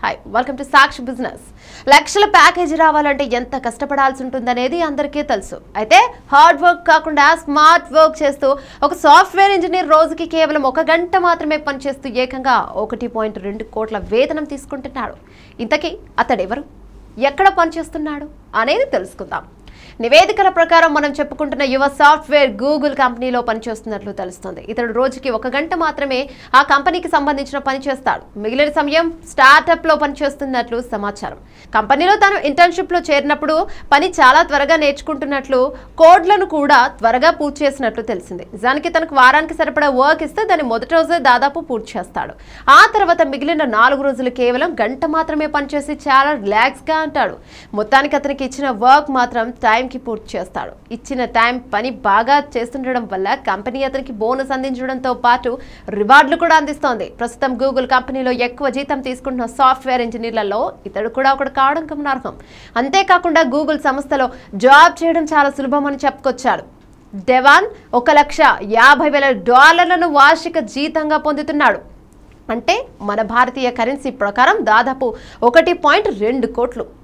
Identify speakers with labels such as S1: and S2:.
S1: hi welcome to Sakshi business లక్షల package రావాలంటే ఎంత కష్టపడాల్సి ఉంటుందనేది అందరికీ తెలుసు అయితే హార్డ్ వర్క్ కాకుండా స్మార్ట్ వర్క్ చేస్తూ ఒక సాఫ్ట్వేర్ ఇంజనీర్ రోజుకి కేవలం ఒక గంట మాత్రమే పనిచేస్తూ ఏకంగా ఒకటి పాయింట్ రెండు కోట్ల వేతనం తీసుకుంటున్నాడు ఇంతకీ అతడెవరు ఎక్కడ పనిచేస్తున్నాడు అనేది తెలుసుకుందాం నివేదికల ప్రకారం మనం చెప్పుకుంటున్న యువ సాఫ్ట్వేర్ గూగుల్ కంపెనీలో పనిచేస్తున్నట్లు తెలుస్తుంది ఇతడు రోజుకి ఒక గంట మాత్రమే ఆ కంపెనీకి సంబంధించిన పని చేస్తాడు మిగిలిన సమయం స్టార్టప్ లో పనిచేస్తున్నట్లు సమాచారం కంపెనీలో తాను ఇంటర్న్షిప్ లో చేరినప్పుడు పని చాలా త్వరగా నేర్చుకుంటున్నట్లు కోడ్లను కూడా త్వరగా పూర్తి చేసినట్లు తెలిసింది నిజానికి తనకు వారానికి సరిపడా వర్క్ ఇస్తే దాన్ని మొదటి రోజే దాదాపు పూర్తి చేస్తాడు ఆ తర్వాత మిగిలిన నాలుగు రోజులు కేవలం గంట మాత్రమే పనిచేసి చాలా రిలాక్స్ గా ఉంటాడు మొత్తానికి అతనికి ఇచ్చిన వర్క్ మాత్రం టైంకి పూర్తి చేస్తాడు ఇచ్చిన టైం పని బాగా చేస్తుండడం వల్ల కంపెనీ అతనికి బోనస్ అందించడంతో పాటు రివార్డులు కూడా అందిస్తోంది ప్రస్తుతం గూగుల్ కంపెనీలో ఎక్కువ జీతం తీసుకుంటున్న సాఫ్ట్వేర్ ఇంజనీర్లలో ఇతడు కూడా ఒకడు కావడం గమనార్హం అంతేకాకుండా గూగుల్ సంస్థలో జాబ్ చేయడం చాలా సులభమని చెప్పుకొచ్చాడు డెవాన్ ఒక లక్ష యాభై వేల డాలర్లను వార్షిక జీతంగా పొందుతున్నాడు అంటే మన భారతీయ కరెన్సీ ప్రకారం దాదాపు ఒకటి పాయింట్ రెండు కోట్లు